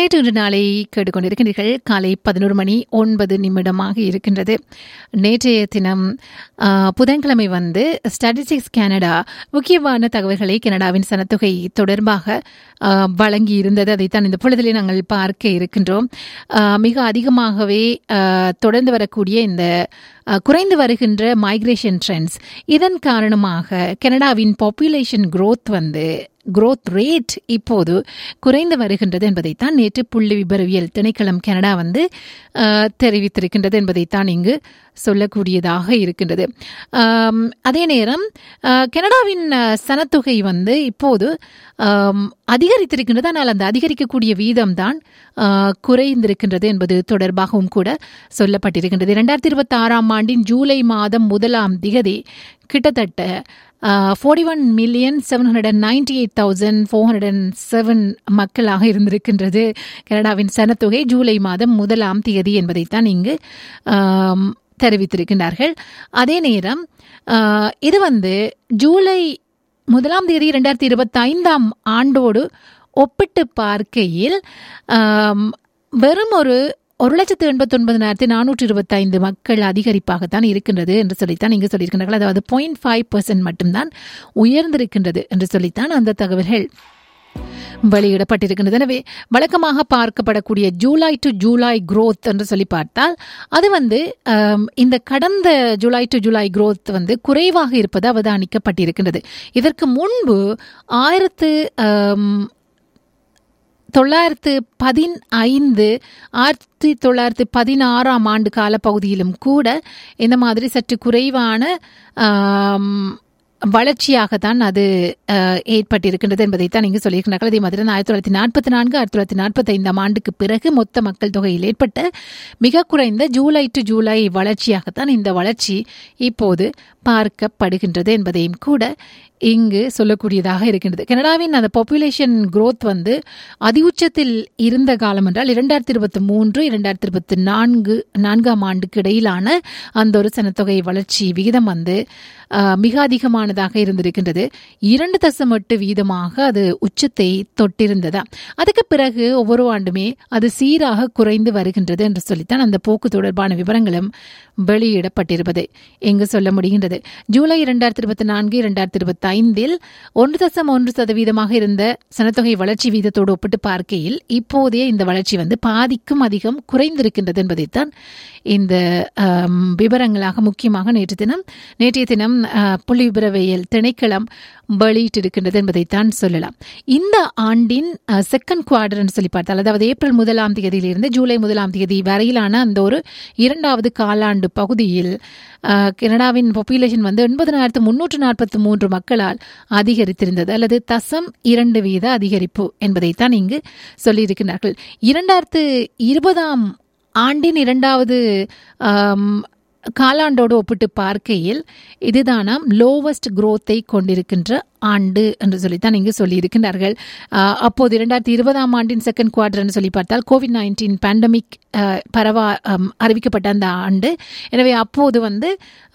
நேற்று இன்று நாளை கேட்டுக்கொண்டிருக்கின்றீர்கள் காலை பதினோரு மணி ஒன்பது நிமிடமாக இருக்கின்றது நேற்றைய தினம் ஆ, புதன்கிழமை வந்து ஸ்டாட்டிஸ்டிக்ஸ் கனடா முக்கியமான தகவல்களை கனடாவின் சனத்தொகை தொடர்பாக ஆ, வழங்கி இருந்தது அதைத்தான் இந்த பொழுதிலே நாங்கள் பார்க்க இருக்கின்றோம் ஆ, மிக அதிகமாகவே ஆ, தொடர்ந்து வரக்கூடிய இந்த ஆ, குறைந்து வருகின்ற மைக்ரேஷன் ட்ரெண்ட்ஸ் இதன் காரணமாக கனடாவின் பாப்புலேஷன் growth வந்து growth ரேட் இப்போது குறைந்து வருகின்றது என்பதைத்தான் நேற்று புள்ளி விபரவியல் திணைக்களம் கனடா வந்து ஆஹ், தெரிவித்திருக்கின்றது என்பதைத்தான் இங்கு சொல்லக்கூடியதாக இருக்கின்றது ஆம், அதே நேரம் ஆஹ், கனடாவின் ஆஹ், சனத்தொகை வந்து இப்போது ஆம், அதிகரித்திருக்கின்றது ஆனால் அந்த அதிகரிக்கக்கூடிய வீதம்தான் ஆஹ், குறைந்திருக்கின்றது என்பது தொடர்பாகவும் கூட சொல்லப்பட்டிருக்கின்றது இரண்டாயிரத்தி இருபத்தி ஆறாம் ஆண்டின் ஜூலை மாதம் முதலாம் திகதி கிட்டத்தட்ட forty one million seven hundred and ninety eight thousand four hundred and seven மக்களாக இருந்திருக்கின்றது கனடாவின் சனத்தொகை ஜூலை மாதம் முதலாம் தேதி என்பதைத்தான் இங்கு ஆம், தெரிவித்திருக்கின்றார்கள் அதே நேரம் ஆஹ், இது வந்து ஜூலை முதலாம் தேதி இரண்டாயிரத்தி இருபத்தி ஐந்தாம் ஆண்டோடு ஒப்பிட்டு பார்க்கையில் ஆம், வெறும் ஒரு ஒரு லட்சத்து எண்பத்தி ஒன்பதினாயிரத்தி நானூற்றி இருபத்தைந்து மக்கள் அதிகரிப்பாகத்தான் இருக்கின்றது என்று சொல்லித்தான் இங்கு சொல்லியிருக்கிறார்கள் அதாவது பாயிண்ட் ஃபைவ் பர்சன்ட் மட்டும்தான் உயர்ந்திருக்கின்றது என்று சொல்லித்தான் அந்த தகவல்கள் வெளியிடப்பட்டிருக்கின்றது எனவே வழக்கமாக பார்க்கப்படக்கூடிய ஜூலை டு ஜூலை growth என்று சொல்லி பார்த்தால் அது வந்து ஆம், இந்த கடந்த ஜூலை டு ஜூலை growth வந்து குறைவாக இருப்பது அவதானிக்கப்பட்டிருக்கின்றது இதற்கு முன்பு ஆயிரத்து ஆம், தொள்ளாயிரத்து பதினைந்து ஆயிரத்தி தொள்ளாயிரத்து பதினாறாம் ஆண்டு காலப்பகுதியிலும் கூட இந்த மாதிரி சற்று குறைவான ஆம், வளர்ச்சியாகத்தான் அது அஹ், ஏற்பட்டிருக்கின்றது என்பதைத்தான் இங்கு சொல்லியிருக்கிறார்கள் அதே மாதிரி ஆயிரத்தி தொள்ளாயிரத்தி நாற்பத்தி நான்கு ஆயிரத்தி தொள்ளாயிரத்தி நாற்பத்தி ஐந்தாம் ஆண்டுக்கு பிறகு மொத்த மக்கள் தொகையில் ஏற்பட்ட மிக குறைந்த ஜூலை டு ஜூலை வளர்ச்சியாகத்தான் இந்த வளர்ச்சி இப்போது பார்க்கப்படுகின்றது என்பதையும் கூட இங்கு சொல்லக்கூடியதாக இருக்கின்றது கனடாவின் அந்த பாப்புலேஷன் growth வந்து அதிஉச்சத்தில் இருந்த காலம் என்றால் இரண்டாயிரத்தி இருபத்தி மூன்று இரண்டாயிரத்தி இருபத்தி நான்கு நான்காம் ஆண்டுக்கு இடையிலான அந்த ஒரு சனத்தொகை வளர்ச்சி விகிதம் வந்து ஆஹ், மிக அதிகமானதாக இருந்திருக்கின்றது இரண்டு தசம் எட்டு வீதமாக அது உச்சத்தை தொட்டிருந்ததா அதுக்கு பிறகு ஒவ்வொரு ஆண்டுமே அது சீராக குறைந்து வருகின்றது என்று சொல்லித்தான் அந்த போக்கு தொடர்பான விவரங்களும் வெளியிடப்பட்டிருப்பது இங்கு சொல்ல முடிகின்றது ஜூலை இரண்டாயிரத்தி இருபத்தி நான்கு இரண்டாயிரத்தி இருபத்தி ஐந்தில் ஒன்று தசம் ஒன்று சதவீதமாக இருந்த சனத்தொகை வளர்ச்சி வீதத்தோடு ஒப்பிட்டு பார்க்கையில் இப்போதைய இந்த வளர்ச்சி வந்து பாதிக்கும் அதிகம் குறைந்திருக்கின்றது என்பதைத்தான் இந்த ஆம், விவரங்களாக முக்கியமாக நேற்று தினம் நேற்றைய தினம் ஆ, புள்ளி விபரவியல் திணைக்களம் வெளியிட்டிருக்கின்றது என்பதைத்தான் சொல்லலாம் இந்த ஆண்டின் செகண்ட் குவார்டர்னு சொல்லி பார்த்தால் அதாவது ஏப்ரல் முதலாம் தேதியிலிருந்து ஜூலை முதலாம் தேதி வரையிலான அந்த ஒரு இரண்டாவது காலாண்டு பகுதியில் ஆஹ், கனடாவின் பாப்புலேஷன் வந்து எண்பதனாயிரத்து முன்னூற்று நாற்பத்தி மூன்று மக்களால் அதிகரித்திருந்தது அல்லது தசம் இரண்டு வீத அதிகரிப்பு என்பதைத்தான் இங்கு சொல்லியிருக்கிறார்கள் இரண்டாயிரத்து இருபதாம் ஆண்டின் இரண்டாவது ஆம், காலாண்டோடு ஒப்பிட்டு பார்க்கையில் இதுதானாம் லோவஸ்ட் growth-ஐ கொண்டிருக்கின்ற ஆண்டு என்று சொல்லித்தான் இங்கு சொல்லியிருக்கின்றார்கள் ஆஹ், அப்போது இரண்டாயிரத்தி இருபதாம் ஆண்டின் செகண்ட் குவார்டர்னு சொல்லி பார்த்தால் கோவிட் நைன்டீன் பேண்டமிக் பரவா ஆம், அறிவிக்கப்பட்ட அந்த ஆண்டு எனவே அப்போது வந்து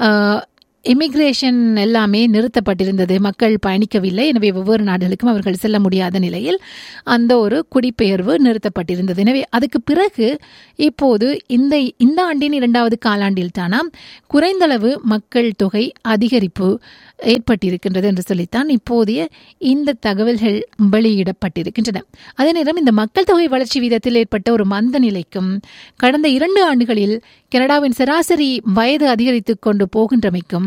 இமிக்ரேஷன் எல்லாமே நிறுத்தப்பட்டிருந்தது மக்கள் பயணிக்கவில்லை எனவே ஒவ்வொரு நாடுகளுக்கும் அவர்கள் செல்ல முடியாத நிலையில் அந்த ஒரு குடிபெயர்வு நிறுத்தப்பட்டிருந்தது எனவே அதுக்கு பிறகு இப்போது இந்த இந்த ஆண்டின் இரண்டாவது காலாண்டில் தானாம் குறைந்தளவு மக்கள் தொகை அதிகரிப்பு ஏற்பட்டிருக்கின்றது என்று சொல்லித்தான் இப்போதைய இந்த தகவல்கள் வெளியிடப்பட்டிருக்கின்றன அதே நேரம் இந்த மக்கள் தொகை வளர்ச்சி வீதத்தில் ஏற்பட்ட ஒரு மந்த நிலைக்கும் கடந்த இரண்டு ஆண்டுகளில் கனடாவின் சராசரி வயது அதிகரித்துக் கொண்டு போகின்றமைக்கும்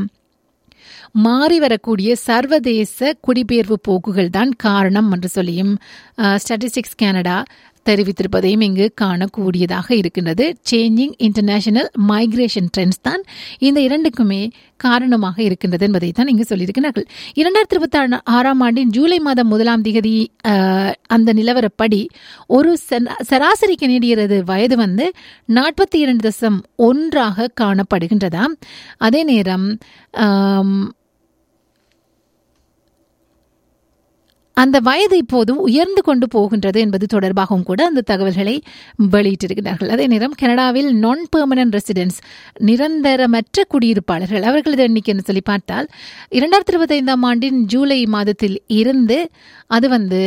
மாறி வரக்கூடிய சர்வதேச குடிபெயர்வு போக்குகள் தான் காரணம் என்று சொல்லியும் ஸ்டாட்டிஸ்டிக்ஸ் கனடா தெரிவித்திருப்பதையும் இங்கு காணக்கூடியதாக இருக்கின்றது சேஞ்சிங் இன்டர்நேஷனல் மைக்ரேஷன் ட்ரெண்ட்ஸ் தான் இந்த இரண்டுக்குமே காரணமாக இருக்கின்றது என்பதை தான் இங்கு சொல்லியிருக்கிறார்கள் இரண்டாயிரத்தி இருபத்தி ஆறாம் ஆண்டின் ஜூலை மாதம் முதலாம் திகதி அஹ், அந்த நிலவரப்படி ஒரு சன- சராசரி கனேடியரது வயது வந்து நாற்பத்தி இரண்டு தசம் ஒன்றாக காணப்படுகின்றதாம் அதே நேரம் ஆம், அந்த வயது இப்போது உயர்ந்து கொண்டு போகின்றது என்பது தொடர்பாகவும் கூட அந்த தகவல்களை வெளியிட்டிருக்கிறார்கள் அதே நேரம் கனடாவில் நான் பெர்மனன்ட் ரெசிடென்ட்ஸ் நிரந்தரமற்ற குடியிருப்பாளர்கள் அவர்களது எண்ணிக்கை என்று சொல்லி பார்த்தால் இரண்டாயிரத்தி இருபத்தைந்தாம் ஆண்டின் ஜூலை மாதத்தில் இருந்து அது வந்து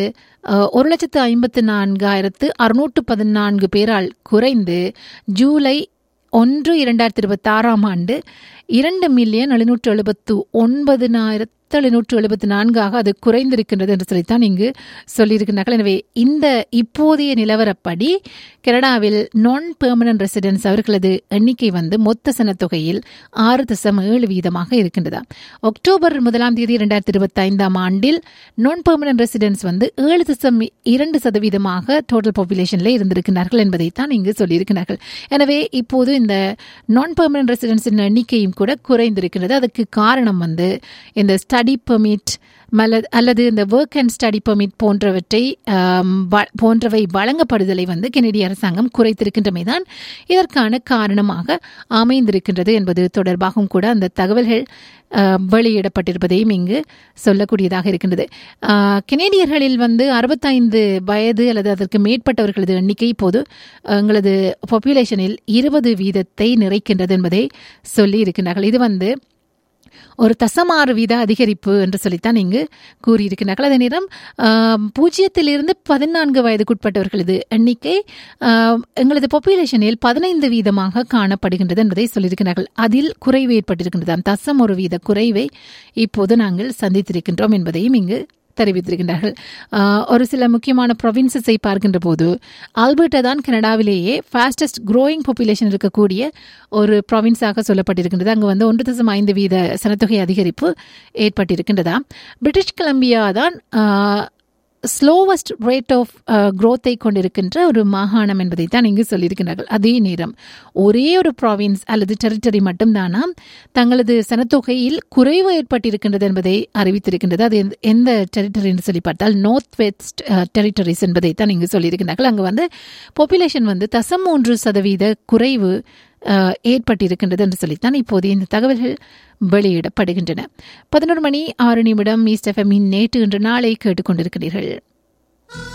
அஹ், ஒரு லட்சத்து ஐம்பத்து நான்காயிரத்து அறுநூற்று பதினான்கு பேரால் குறைந்து ஜூலை ஒன்று இரண்டாயிரத்தி இருபத்தி ஆறாம் ஆண்டு இரண்டு மில்லியன் எழுநூற்று எழுபத்து ஒன்பதினாயிரத்து எழுநூற்று எழுபத்தி நான்காக அது குறைந்திருக்கின்றது என்று சொல்லித்தான் இங்கு சொல்லியிருக்கிறார்கள் எனவே இந்த இப்போதைய நிலவரப்படி கனடாவில் நான் பெர்மனன்ட் ரெசிடென்ட்ஸ் அவர்களது எண்ணிக்கை வந்து மொத்த சனத்தொகையில் ஆறு தசம் ஏழு வீதமாக இருக்கின்றதா அக்டோபர் முதலாம் தேதி இரண்டாயிரத்தி இருபத்தி ஐந்தாம் ஆண்டில் நான் பெர்மனன்ட் ரெசிடென்ட்ஸ் வந்து ஏழு தசம் இரண்டு சதவீதமாக டோட்டல் பாப்புலேஷனில் இருந்திருக்கிறார்கள் என்பதைத்தான் இங்கு சொல்லியிருக்கிறார்கள் எனவே இப்போது இந்த நான் பெர்மனன்ட் ரெசிடென்ஸின் எண்ணிக்கையும் கூட குறைந்திருக்கிறது அதுக்கு காரணம் வந்து இந்த ஸ்டடி பெர்மிட் அல்லது இந்த ஒர்க் அண்ட் ஸ்டடி பெர்மிட் போன்றவற்றை ஆம், வ- போன்றவை வழங்கப்படுதலை வந்து கெனடிய அரசாங்கம் குறைத்திருக்கின்றமை தான் இதற்கான காரணமாக அமைந்திருக்கின்றது என்பது தொடர்பாகவும் கூட அந்த தகவல்கள் ஆ, வெளியிடப்பட்டிருப்பதையும் இங்கு சொல்லக்கூடியதாக இருக்கின்றது ஆ, கெனடியர்களில் வந்து அறுபத்தைந்து வயது அல்லது அதற்கு மேற்பட்டவர்களது எண்ணிக்கை இப்போது எங்களது பாப்புலேஷனில் இருபது வீதத்தை நிறைக்கின்றது என்பதை சொல்லி இருக்கின்றார்கள் இது வந்து ஒரு தசமாறு வீத அதிகரிப்பு என்று சொல்லித்தான் இங்கு கூறியிருக்கிறார்கள் அதே நேரம் ஆம், பூஜ்ஜியத்திலிருந்து பதினான்கு வயதுக்குட்பட்டவர்களது எண்ணிக்கை ஆம், எங்களது பாப்புலேஷனில் பதினைந்து வீதமாக காணப்படுகின்றது என்பதை சொல்லியிருக்கிறார்கள் அதில் குறைவு ஏற்பட்டிருக்கின்றதாம் தசம் ஒரு வீத குறைவை இப்போது நாங்கள் சந்தித்திருக்கின்றோம் என்பதையும் இங்கு தெரிவித்திருக்கின்றார்கள் ஆஹ், ஒரு சில முக்கியமான ப்ரொவின்சஸை பார்க்கின்ற போது ஆல்பர்ட்டா தான் கனடாவிலேயே ஃபாஸ்டஸ்ட் growing பாப்புலேஷன் இருக்கக்கூடிய ஒரு ப்ராவின்ஸாக சொல்லப்பட்டிருக்கின்றது அங்கு வந்து ஒன்று தசம் ஐந்து வீத சனத்தொகை அதிகரிப்பு ஏற்பட்டிருக்கின்றதா பிரிட்டிஷ் கொலம்பியா தான் ஸ்லோவஸ்ட் ரேட் ஆஃப் growth-ஐ கொண்டிருக்கின்ற ஒரு மாகாணம் என்பதை தான் இங்கு சொல்லியிருக்கிறார்கள் அதே நேரம் ஒரே ஒரு ப்ராவின்ஸ் அல்லது டெரிட்டரி மட்டும்தானாம் தங்களது சனத்தொகையில் குறைவு ஏற்பட்டிருக்கின்றது என்பதை அறிவித்திருக்கின்றது அது எந்த- எந்த டெரிட்டரி என்று சொல்லி பார்த்தால் நார்த் வெஸ்ட் டெரிட்டரிஸ் என்பதை தான் இங்கு சொல்லியிருக்கிறார்கள் அங்கு வந்து பாப்புலேஷன் வந்து தசம் மூன்று சதவீத குறைவு அஹ், ஏற்பட்டிருக்கின்றது என்று சொல்லித்தான் இப்போது இந்த தகவல்கள் வெளியிடப்படுகின்றன பதினோரு மணி ஆறு நிமிடம் ஈஸ்ட் எஃப்எம்மின் நேற்று இன்று நாளை கேட்டுக்கொண்டிருக்கிறீர்கள்